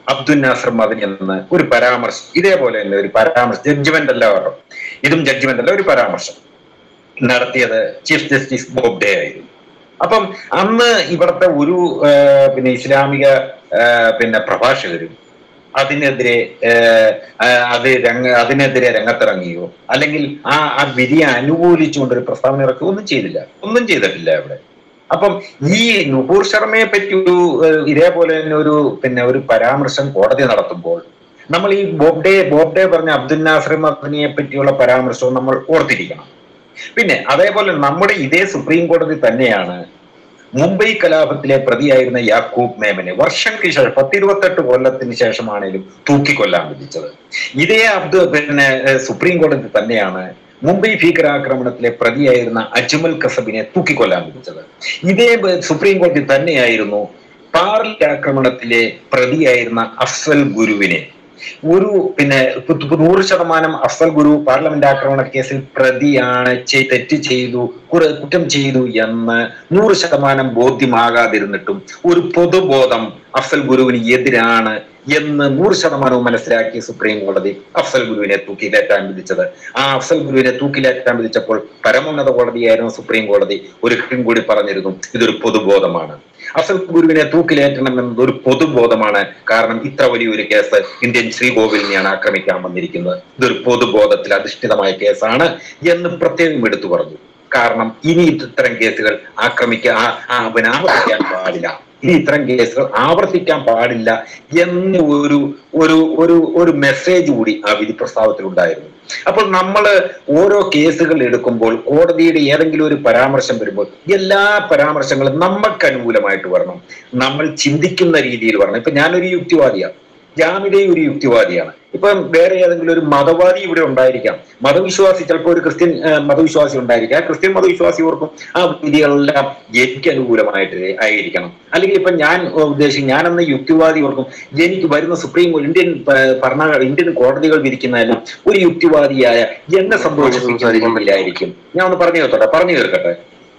അബ്ദുൽ നാസർ മദനി എന്ന് ഒരു പരാമർശം ഇതേപോലെ തന്നെ ഒരു പരാമർശം ജഡ്ജ്മെന്റ് അല്ല കേട്ടോ ഇതും ജഡ്ജ്മെന്റ് അല്ല ഒരു പരാമർശം നടത്തിയത് ചീഫ് ജസ്റ്റിസ് ബോബ്ഡെ ആയിരുന്നു അപ്പം അന്ന് ഇവിടുത്തെ ഒരു ആ, പിന്നെ ഇസ്ലാമിക ആ, പിന്നെ പ്രഭാഷകരും അതിനെതിരെ ഏഹ്, ആ, അത് രംഗ അതിനെതിരെ രംഗത്തിറങ്ങിയോ അല്ലെങ്കിൽ ആ ആ വിധിയെ അനുകൂലിച്ചുകൊണ്ട് ഒരു പ്രസ്താവന ഇറക്കുകയോ ഒന്നും ചെയ്തില്ല ഒന്നും ചെയ്തിട്ടില്ല അവിടെ അപ്പം ഈ നുപൂർ ശർമ്മയെ പറ്റി ഒരു ഏഹ്, ഇതേപോലെ തന്നെ ഒരു പിന്നെ ഒരു പരാമർശം കോടതി നടത്തുമ്പോൾ നമ്മൾ ഈ ബോബ്ഡെ ബോബ്ഡെ പറഞ്ഞ അബ്ദുൽ നാസർ മദനിയെ പറ്റിയുള്ള പരാമർശവും നമ്മൾ ഓർത്തിരിക്കണം പിന്നെ അതേപോലെ നമ്മുടെ ഇതേ സുപ്രീം കോടതി തന്നെയാണ് മുംബൈ കലാപത്തിലെ പ്രതിയായിരുന്ന യാക്കൂബ് മേമനെ വർഷങ്ങൾക്ക് ശേഷം പത്തിരുപത്തെട്ട് കൊല്ലത്തിന് ശേഷമാണേലും തൂക്കിക്കൊല്ലാൻ വിധിച്ചത് ഇതേ അബ്ദു പിന്നെ ഏഹ്, സുപ്രീം കോടതി തന്നെയാണ് മുംബൈ ഭീകരാക്രമണത്തിലെ പ്രതിയായിരുന്ന അജ്മൽ കസബിനെ തൂക്കിക്കൊല്ലാൻ വിധിച്ചത് ഇതേ ബ- സുപ്രീം കോടതി തന്നെയായിരുന്നു പാർലി ആക്രമണത്തിലെ പ്രതിയായിരുന്ന അഫ്സൽ ഗുരുവിനെ ഒരു പിന്നെ പു- പു- നൂറ് ശതമാനം അഫ്സൽ ഗുരു പാർലമെന്റ് ആക്രമണ കേസിൽ പ്രതിയാണ് ചെയ്- തെറ്റ് ചെയ്തു കുറെ കുറ്റം ചെയ്തു എന്ന് നൂറ് ശതമാനം ബോധ്യമാകാതിരുന്നിട്ടും ഒരു പൊതുബോധം അഫ്സൽ ഗുരുവിന് എതിരാണ് എന്ന് നൂറ് ശതമാനവും മനസ്സിലാക്കി സുപ്രീം കോടതി അഫ്സൽ ഗുരുവിനെ തൂക്കിലേറ്റാൻ വിധിച്ചത് ആ അഫ്സൽ ഗുരുവിനെ തൂക്കിലേറ്റാൻ വിധിച്ചപ്പോൾ പരമോന്നത കോടതിയായിരുന്നു സുപ്രീം കോടതി ഒരു കാര്യം കൂടി പറഞ്ഞിരുന്നു ഇതൊരു പൊതുബോധമാണ് അഫ്സൽ ഗുരുവിനെ തൂക്കിലേറ്റണം എന്നത് ഒരു പൊതുബോധമാണ് കാരണം ഇത്ര വലിയൊരു കേസ് ഇന്ത്യൻ ശ്രീകോവിലിനെയാണ് ആക്രമിക്കാൻ വന്നിരിക്കുന്നത് ഇതൊരു പൊതുബോധത്തിൽ അധിഷ്ഠിതമായ കേസാണ് എന്ന് പ്രത്യേകം എടുത്തു പറഞ്ഞു കാരണം ഇനി ഇത്തരം കേസുകൾ ആക്രമിക്കാൻ ആ- ആ, പിന്നെ ആവർത്തിക്കാൻ പാടില്ല ഇനി ഇത്തരം കേസുകൾ ആവർത്തിക്കാൻ പാടില്ല എന്ന് ഒരു ഒരു ഒരു ഒരു മെസ്സേജ് കൂടി ആ വിധി പ്രസ്താവത്തിൽ ഉണ്ടായിരുന്നു അപ്പോൾ നമ്മൾ ഓരോ കേസുകൾ എടുക്കുമ്പോൾ കോടതിയുടെ ഏതെങ്കിലും ഒരു പരാമർശം വരുമ്പോൾ എല്ലാ പരാമർശങ്ങളും നമുക്ക് അനുകൂലമായിട്ട് വരണം നമ്മൾ ചിന്തിക്കുന്ന രീതിയിൽ വരണം ഇപ്പൊ ഞാനൊരു യുക്തിവാദിയാണ് ജാമിതയും ഒരു യുക്തിവാദിയാണ് ഇപ്പം വേറെ ഏതെങ്കിലും ഒരു മതവാദി ഇവിടെ ഉണ്ടായിരിക്കാം മതവിശ്വാസി ചിലപ്പോൾ ഒരു ക്രിസ്ത്യൻ ആ, മതവിശ്വാസി ഉണ്ടായിരിക്കാം ആ ക്രിസ്ത്യൻ മതവിശ്വാസി ഓർക്കും ആ വിധികളെല്ലാം എനിക്ക് അനുകൂലമായിട്ട് ആയിരിക്കണം അല്ലെങ്കിൽ ഇപ്പൊ ഞാൻ ഉദ്ദേശിക്കും ഞാനെന്ന യുക്തിവാദി ഓർക്കും എനിക്ക് വരുന്ന സുപ്രീം കോടതി ഇന്ത്യൻ പ- ഭരണ ഇന്ത്യൻ കോടതികൾ വിധിക്കുന്നതെല്ലാം ഒരു യുക്തിവാദിയായ എന്നെ സന്തോഷിപ്പിക്കുന്നതിലായിരിക്കും ഞാൻ ഒന്ന് പറഞ്ഞു കേട്ടോട്ടെ പറഞ്ഞു കേൾക്കട്ടെ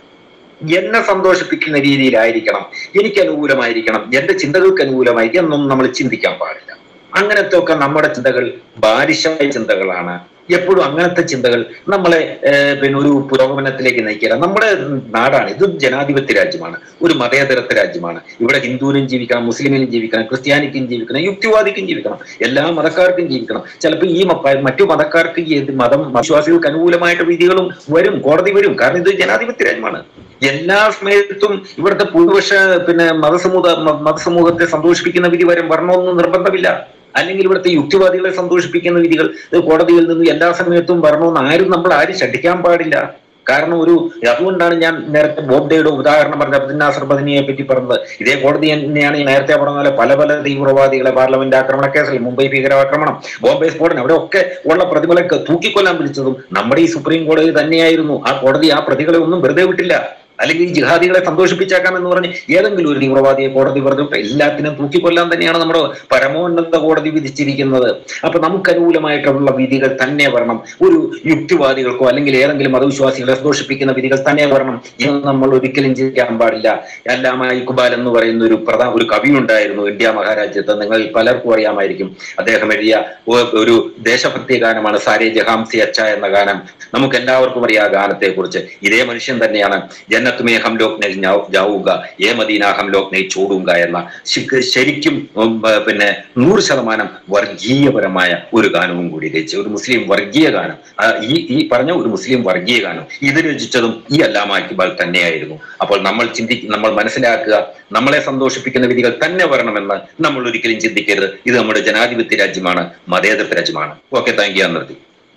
എന്നെ സന്തോഷിപ്പിക്കുന്ന രീതിയിലായിരിക്കണം എനിക്ക് അനുകൂലമായിരിക്കണം എന്റെ ചിന്തകൾക്ക് അനുകൂലമായി എന്നൊന്നും നമ്മൾ ചിന്തിക്കാൻ പാടില്ല അങ്ങനത്തെ ഒക്കെ നമ്മുടെ ചിന്തകൾ ബാലിശമായ ചിന്തകളാണ് എപ്പോഴും അങ്ങനത്തെ ചിന്തകൾ നമ്മളെ ഏഹ്, പിന്നെ ഒരു പുരോഗമനത്തിലേക്ക് നയിക്കില്ല നമ്മുടെ നാടാണ് ഇത് ജനാധിപത്യ രാജ്യമാണ് ഒരു മതേതരത്വ രാജ്യമാണ് ഇവിടെ ഹിന്ദുവിനും ജീവിക്കണം മുസ്ലിമിനും ജീവിക്കണം ക്രിസ്ത്യാനിക്കും ജീവിക്കണം യുക്തിവാദിക്കും ജീവിക്കണം എല്ലാ മതക്കാർക്കും ജീവിക്കണം ചിലപ്പോൾ ഈ മ- മറ്റു മതക്കാർക്ക് ഈ ഇത് മതം വിശ്വാസികൾക്ക് അനുകൂലമായിട്ട് വിധികളും വരും കോടതി വരും കാരണം ഇത് ജനാധിപത്യ രാജ്യമാണ് എല്ലാ സമയത്തും ഇവിടുത്തെ ഭൂരിപക്ഷ പിന്നെ മതസമൂഹ മ- മതസമൂഹത്തെ സന്തോഷിപ്പിക്കുന്ന വിധി വരും വരണമെന്ന് നിർബന്ധമില്ല അല്ലെങ്കിൽ ഇവിടുത്തെ യുക്തിവാദികളെ സന്തോഷിപ്പിക്കുന്ന വിധികൾ ഇത് കോടതിയിൽ നിന്ന് എല്ലാ സമയത്തും വരണമെന്ന് ആരും നമ്മൾ ആരും ശഠിക്കാൻ പാടില്ല കാരണം ഒരു അതുകൊണ്ടാണ് ഞാൻ നേരത്തെ ബോബ്ഡെയുടെ ഉദാഹരണം പറഞ്ഞ അബ്ദുൽ നാസർ ബദനിയെ പറ്റി പറഞ്ഞത് ഇതേ കോടതി തന്നെയാണ് ഈ നേരത്തെ പറഞ്ഞ പോലെ പല പല തീവ്രവാദികളെ പാർലമെന്റ് ആക്രമണ കേസിൽ മുംബൈ ഭീകരാക്രമണം ബോംബെ സ്ഫോടനം അവിടെ ഒക്കെ ഉള്ള പ്രതികളെ തൂക്കിക്കൊല്ലാൻ വിളിച്ചതും നമ്മുടെ ഈ സുപ്രീം കോടതി തന്നെയായിരുന്നു ആ കോടതി ആ പ്രതികളെ ഒന്നും വെറുതെ വിട്ടില്ല അല്ലെങ്കിൽ ഈ ജിഹാദികളെ സന്തോഷിപ്പിച്ചേക്കാം എന്ന് പറഞ്ഞ് ഏതെങ്കിലും ഒരു തീവ്രവാദിയെ കോടതി പറഞ്ഞു എല്ലാത്തിനും തൂക്കിക്കൊല്ലാൻ തന്നെയാണ് നമ്മുടെ പരമോന്നത കോടതി വിധിച്ചിരിക്കുന്നത് അപ്പൊ നമുക്ക് അനുകൂലമായിട്ടുള്ള വിധികൾ തന്നെ വരണം ഒരു യുക്തിവാദികൾക്കോ അല്ലെങ്കിൽ ഏതെങ്കിലും മതവിശ്വാസികളെ സന്തോഷിപ്പിക്കുന്ന വിധികൾ തന്നെ വരണം എന്ന് നമ്മൾ ഒരിക്കലും ചിന്തിക്കാൻ പാടില്ല അല്ലാമ ഇക്ബാൽ എന്ന് പറയുന്ന ഒരു പ്രധാന ഒരു കവി ഉണ്ടായിരുന്നു ഇന്ത്യ മഹാരാജ്യത്ത് നിങ്ങൾ പലർക്കും അറിയാമായിരിക്കും അദ്ദേഹം എഴുതിയ ഒ- ഒരു ദേശഭക്തി ഗാനമാണ് സാരേ ജഹാംസി അച്ച എന്ന ഗാനം നമുക്ക് എല്ലാവർക്കും അറിയാം ആ ഗാനത്തെ കുറിച്ച് ഇതേ മനുഷ്യൻ തന്നെയാണ് ജന്നത്ത് മേ ഹം ലോക് നഹി ജാ- ജാവൂക ഏ മദീന ഹം ലോക് നഹി ചോടൂങ്ക എന്ന ശി- ശരിക്കും ഉം, ബ- പിന്നെ നൂറ് ശതമാനം വർഗീയപരമായ ഒരു ഗാനവും കൂടി രചിച്ച ഒരു മുസ്ലിം വർഗീയ ഗാനം ആ, ഈ ഈ പറഞ്ഞ ഒരു മുസ്ലിം വർഗീയ ഗാനം ഇത് രചിച്ചതും ഈ അല്ലാമ ഇക്ബാൽ തന്നെയായിരുന്നു അപ്പോൾ നമ്മൾ ചിന്തി നമ്മൾ മനസ്സിലാക്കുക നമ്മളെ സന്തോഷിപ്പിക്കുന്ന വിധികൾ തന്നെ വരണമെന്ന് നമ്മൾ ഒരിക്കലും ചിന്തിക്കരുത് ഇത് നമ്മുടെ ജനാധിപത്യ രാജ്യമാണ് മതേതര രാജ്യമാണ് ഓക്കെ താങ്ക് യു നിർത്തി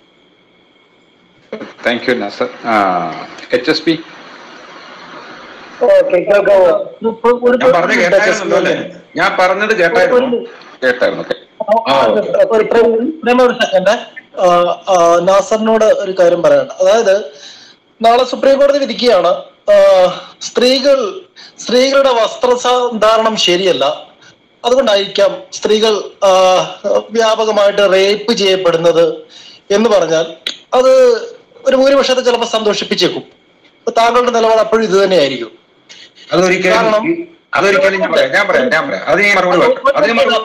thank you Nasar H S P okay കേൾക്കാവോ ഞാൻ പറഞ്ഞ കേട്ടായിരുന്നല്ലോ അല്ലേ ഞാൻ പറഞ്ഞത് കേട്ടായിരുന്നു കേട്ടായിരുന്നു ഓക്കെ ഒരു പ്രേം- പ്രേമ ഒരു സെക്കൻഡ് നാസറിനോട് ഒരു കാര്യം പറയാനുണ്ട് അതായത് നാളെ സുപ്രീം കോടതി വിധിക്കുകയാണ് ആ, സ്ത്രീകൾ സ്ത്രീകളുടെ വസ്ത്രധാരണം ശരിയല്ല അതുകൊണ്ടായിരിക്കാം സ്ത്രീകൾ ആ, വ്യാപകമായിട്ട് റേപ്പ് ചെയ്യപ്പെടുന്നത് എന്ന് പറഞ്ഞാൽ അത് ഒരു ഭൂരിപക്ഷത്തെ ചിലപ്പോൾ സന്തോഷിപ്പിച്ചേക്കും അപ്പൊ താങ്കളുടെ നിലപാട് അപ്പോഴും ഇത് തന്നെയായിരിക്കും അതൊരിക്കലും കാരണം- അതൊരിക്കലും ഞാൻ പറയാം ഞാൻ പറയാം ഞാൻ പറയാം അത് ഞാൻ മറുപടി പറയാം അത് ഞാൻ മറുപടി പറയാം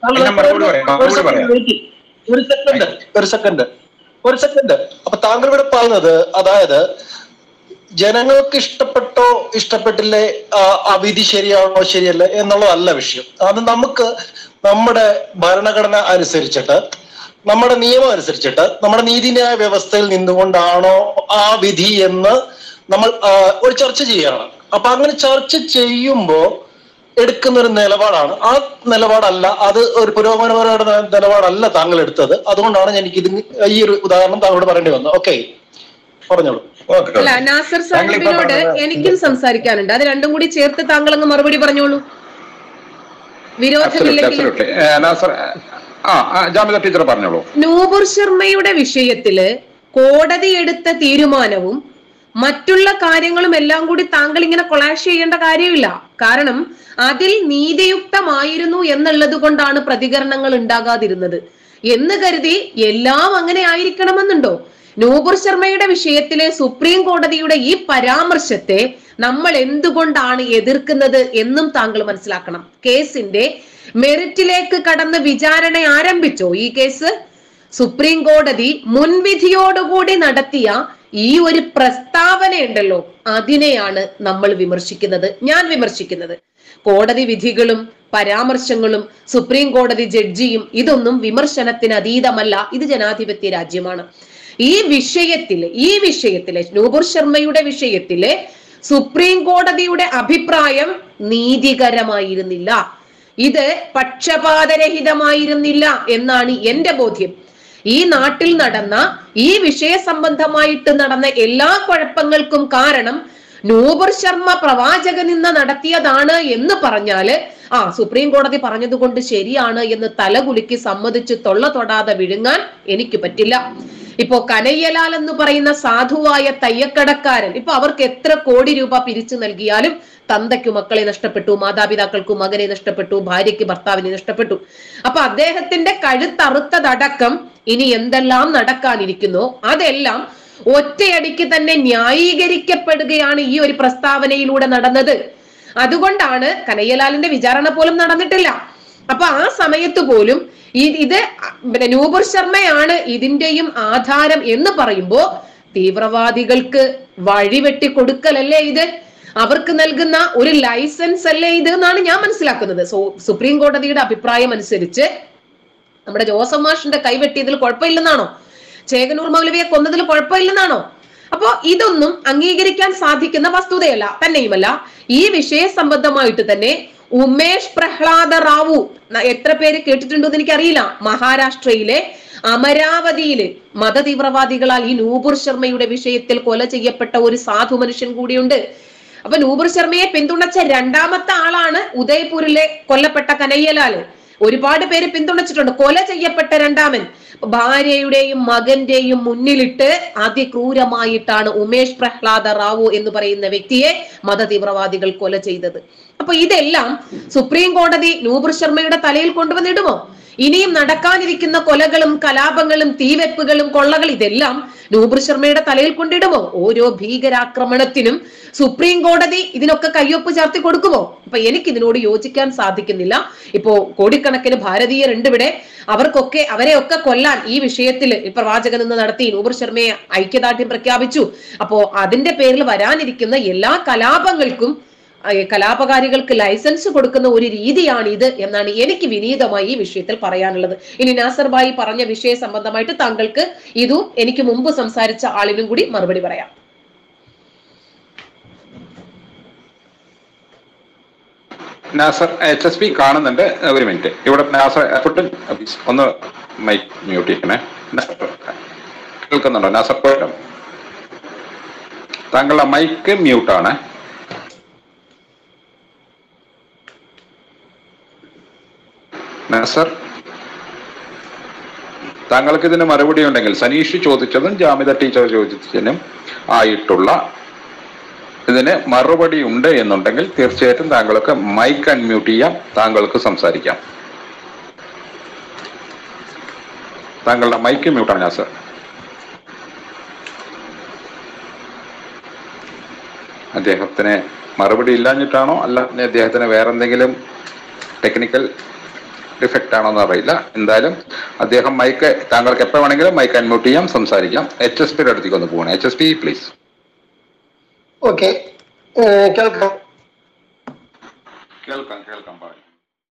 ഞാൻ മറുപടി പറയാം, ഒരു മറുപടി സെക്കൻഡ് പറയാം. വെയിറ്റ്. ഒരു സെക്കൻഡ് ഒരു സെക്കൻഡ് ഒരു സെക്കൻഡ് അപ്പൊ താങ്കൾ ഇവിടെ പറയുന്നത് അതായത് ജനങ്ങൾക്ക് ഇഷ്ടപ്പെട്ടോ ഇഷ്ടപ്പെട്ടില്ലേ ആ, ആ വിധി ശരിയാണോ ശരിയല്ല എന്നുള്ളതല്ല വിഷയം അത് നമുക്ക് നമ്മുടെ ഭരണഘടന അനുസരിച്ചിട്ട് നമ്മുടെ നിയമം അനുസരിച്ചിട്ട് നമ്മുടെ നീതിന്യായ വ്യവസ്ഥയിൽ നിന്നുകൊണ്ടാണോ ആ വിധി എന്ന് നമ്മൾ ആ, ഒരു ചർച്ച ചെയ്യുകയാണ് അപ്പൊ അങ്ങനെ ചർച്ച ചെയ്യുമ്പോ എടുക്കുന്ന ഒരു നിലപാടാണ് ആ നിലപാടല്ല അത് ഒരു പുരോഗമനപരമായ ന- നിലപാടല്ല താങ്കൾ എടുത്തത് അതുകൊണ്ടാണ് എനിക്ക് ഇത് ഈ ഒരു ഉദാഹരണം താങ്കളോട് പറയേണ്ടി വന്നത് ഓക്കെ പറഞ്ഞോളൂ ഓക്കെ അല്ല നാസർ താങ്കളിപ്പോ സാഹിബിനോട് പറഞ്ഞത് എനിക്കും സംസാരിക്കാനുണ്ട് അത് രണ്ടും കൂടി ചേർത്ത് താങ്കൾ അങ്ങ് മറുപടി പറഞ്ഞോളൂ അബ്സല്യൂട്ട്ലി വിരോധമില്ലെങ്കിൽ അബ്സല്യൂട്ട്ലി നാസർ ആ ആ, ജാമിദ ടീച്ചർ പറഞ്ഞോളൂ നൂപുർ ശർമ്മയുടെ വിഷയത്തില് കോടതി എടുത്ത തീരുമാനവും മറ്റുള്ള കാര്യങ്ങളും എല്ലാം കൂടി താങ്കൾ ഇങ്ങനെ കൊളാഷ് ചെയ്യേണ്ട കാര്യമില്ല കാരണം അതിൽ നീതിയുക്തമായിരുന്നു എന്നുള്ളത് കൊണ്ടാണ് പ്രതികരണങ്ങൾ ഉണ്ടാകാതിരുന്നത് എന്ന് കരുതി എല്ലാം അങ്ങനെ ആയിരിക്കണമെന്നുണ്ടോ നൂപുർ ശർമ്മയുടെ വിഷയത്തിലെ സുപ്രീം കോടതിയുടെ ഈ പരാമർശത്തെ നമ്മൾ എന്തുകൊണ്ടാണ് എതിർക്കുന്നത് എന്നും താങ്കൾ മനസ്സിലാക്കണം കേസിന്റെ മെറിറ്റിലേക്ക് കടന്ന് വിചാരണ ആരംഭിച്ചോ ഈ കേസ് സുപ്രീം കോടതി മുൻവിധിയോടുകൂടി നടത്തിയ ഈ ഒരു പ്രസ്താവനയുണ്ടല്ലോ അതിനെയാണ് നമ്മൾ വിമർശിക്കുന്നത് ഞാൻ വിമർശിക്കുന്നത് കോടതി വിധികളും പരാമർശങ്ങളും സുപ്രീം കോടതി ജഡ്ജിയും ഇതൊന്നും വിമർശനത്തിന് അതീതമല്ല ഇത് ജനാധിപത്യ രാജ്യമാണ് ഈ വിഷയത്തില് ഈ വിഷയത്തിലെ നൂപുർ ശർമ്മയുടെ വിഷയത്തില് സുപ്രീം കോടതിയുടെ അഭിപ്രായം നീതികരമായിരുന്നില്ല ഇത് പക്ഷപാതരഹിതമായിരുന്നില്ല എന്നാണ് എന്റെ ബോധ്യം ഈ നാട്ടിൽ നടന്ന ഈ വിഷയ സംബന്ധമായിട്ട് നടന്ന എല്ലാ കുഴപ്പങ്ങൾക്കും കാരണം നൂപർ ശർമ്മ പ്രവാചകൻ നിന്ന് നടത്തിയതാണ് എന്ന് പറഞ്ഞാല് ആ സുപ്രീം കോടതി പറഞ്ഞതുകൊണ്ട് ശരിയാണ് എന്ന് തലകുലുക്കി സമ്മതിച്ച് തൊള്ള തൊടാതെ വിഴുങ്ങാൻ എനിക്ക് പറ്റില്ല ഇപ്പോ കനയ്യലാൽ എന്ന് പറയുന്ന സാധുവായ തയ്യക്കടക്കാരൻ ഇപ്പൊ അവർക്ക് എത്ര കോടി രൂപ പിരിച്ചു നൽകിയാലും തന്തയ്ക്ക് മക്കളെ നഷ്ടപ്പെട്ടു മാതാപിതാക്കൾക്കു മകനെ നഷ്ടപ്പെട്ടു ഭാര്യയ്ക്ക് ഭർത്താവിനെ നഷ്ടപ്പെട്ടു അപ്പൊ അദ്ദേഹത്തിന്റെ കഴുത്തറുത്തതടക്കം ഇനി എന്തെല്ലാം നടക്കാനിരിക്കുന്നോ അതെല്ലാം ഒറ്റയടിക്ക് തന്നെ ന്യായീകരിക്കപ്പെടുകയാണ് ഈ ഒരു പ്രസ്താവനയിലൂടെ നടന്നത് അതുകൊണ്ടാണ് കനയ്യലാലിന്റെ വിചാരണ പോലും നടന്നിട്ടില്ല അപ്പൊ ആ സമയത്ത് പോലും ഈ ഇത് പിന്നെ നൂപുർ ശർമ്മയാണ് ഇതിന്റെയും ആധാരം എന്ന് പറയുമ്പോ തീവ്രവാദികൾക്ക് വഴിവെട്ടി കൊടുക്കലല്ലേ ഇത് അവർക്ക് നൽകുന്ന ഒരു ലൈസൻസ് അല്ലേ ഇത് എന്നാണ് ഞാൻ മനസ്സിലാക്കുന്നത് സോ സുപ്രീം കോടതിയുടെ അഭിപ്രായം അനുസരിച്ച് നമ്മുടെ ജോസഫ് മാഷിന്റെ കൈവെട്ടിയതിൽ കുഴപ്പമില്ലെന്നാണോ ചേകനൂർ മൗലവിയെ കൊന്നതിൽ കുഴപ്പമില്ലെന്നാണോ അപ്പോ ഇതൊന്നും അംഗീകരിക്കാൻ സാധിക്കുന്ന വസ്തുതയല്ല തന്നെയുമല്ല ഈ വിഷയ സംബന്ധമായിട്ട് തന്നെ ഉമേഷ് പ്രഹ്ലാദ റാവു ന- എത്ര പേര് കേട്ടിട്ടുണ്ടോ എന്ന് എനിക്കറിയില്ല മഹാരാഷ്ട്രയിലെ അമരാവതിയില് മതതീവ്രവാദികളാൽ ഈ നൂപുർ ശർമ്മയുടെ വിഷയത്തിൽ കൊല ചെയ്യപ്പെട്ട ഒരു സാധു മനുഷ്യൻ കൂടിയുണ്ട് അപ്പൊ നൂപുർ ശർമ്മയെ പിന്തുണച്ച രണ്ടാമത്തെ ആളാണ് ഉദയ്പൂരിലെ കൊല്ലപ്പെട്ട കനയ്യലാല് ഒരുപാട് പേര് പിന്തുണച്ചിട്ടുണ്ട് കൊല ചെയ്യപ്പെട്ട രണ്ടാമൻ ഭാര്യയുടെയും മകന്റെയും മുന്നിലിട്ട് അതിക്രൂരമായിട്ടാണ് ഉമേഷ് പ്രഹ്ലാദ റാവു എന്ന് പറയുന്ന വ്യക്തിയെ മതതീവ്രവാദികൾ കൊല ചെയ്തത് അപ്പൊ ഇതെല്ലാം സുപ്രീം കോടതി നൂപുർ ശർമ്മയുടെ തലയിൽ കൊണ്ടുവന്നിടുമോ ഇനിയും നടക്കാനിരിക്കുന്ന കൊലകളും കലാപങ്ങളും തീവെപ്പുകളും കൊള്ളകൾ ഇതെല്ലാം നൂപുർ ശർമ്മയുടെ തലയിൽ കൊണ്ടിടുമോ ഓരോ ഭീകരാക്രമണത്തിനും സുപ്രീം കോടതി ഇതിനൊക്കെ കയ്യൊപ്പ് ചേർത്തി കൊടുക്കുമോ അപ്പൊ എനിക്ക് ഇതിനോട് യോജിക്കാൻ സാധിക്കുന്നില്ല ഇപ്പോ കോടിക്കണക്കിന് ഭാരതീയരുണ്ട് ഇവിടെ അവർക്കൊക്കെ അവരെയൊക്കെ കൊല്ലാൻ ഈ വിഷയത്തിൽ പ്രവാചകൻ നിന്ന് നടത്തി നൂപുർ ശർമ്മയെ ഐക്യദാർഢ്യം പ്രഖ്യാപിച്ചു അപ്പോ അതിന്റെ പേരിൽ വരാനിരിക്കുന്ന എല്ലാ കലാപങ്ങൾക്കും ഏഹ് കലാപകാരികൾക്ക് ലൈസൻസ് കൊടുക്കുന്ന ഒരു രീതിയാണ് ഇത് എന്നാണ് എനിക്ക് വിനീതമായി ഈ വിഷയത്തിൽ പറയാനുള്ളത് ഇനി നാസർ ഭായി പറഞ്ഞ വിഷയ സംബന്ധമായിട്ട് താങ്കൾക്ക് ഇതും എനിക്ക് മുമ്പ് സംസാരിച്ച ആളിനും കൂടി മറുപടി പറയാം നാസർ എച്ച് എസ് പി കാണുന്നുണ്ട് ഒരു മിനിറ്റ് ഇവിടെ നാസർ ഫുഡ് ഒന്ന് മൈക്ക് മ്യൂട്ട് ചെയ്യണേ നാസർ, കേൾക്കുന്നുണ്ടോ നാസർ പോയിട്ടോ താങ്കളുടെ മൈക്ക് മ്യൂട്ടാണ് നാസർ താങ്കൾക്ക് ഇതിന് മറുപടി ഉണ്ടെങ്കിൽ സനീഷ് ചോദിച്ചതും ജാമിത ടീച്ചർ ചോദിച്ചതിനും ആയിട്ടുള്ള ഇതിന് മറുപടി ഉണ്ട് എന്നുണ്ടെങ്കിൽ തീർച്ചയായിട്ടും താങ്കൾക്ക് മൈക്ക് അൺമ്യൂട്ട് ചെയ്യാം താങ്കൾക്ക് സംസാരിക്കാം താങ്കളുടെ മൈക്ക് മ്യൂട്ടാണ് ഞാൻ സർ അദ്ദേഹത്തിന് മറുപടി ഇല്ലാഞ്ഞിട്ടാണോ അല്ല ഇനി അദ്ദേഹത്തിന് വേറെ എന്തെങ്കിലും ടെക്നിക്കൽ ഡിഫക്റ്റ് ആണോ എന്ന് അറിയില്ല എന്തായാലും അദ്ദേഹം മൈക്ക് താങ്കൾക്ക് എപ്പോൾ വേണമെങ്കിലും മൈക്ക് അൺമ്യൂട്ട് ചെയ്യാം സംസാരിക്കാം എച്ച് എസ് പിയുടെ അടുത്തേക്ക് ഒന്ന് പോകണം H S P please okay കേൾക്കാം കേൾക്കാം കേൾക്കാം പറഞ്ഞു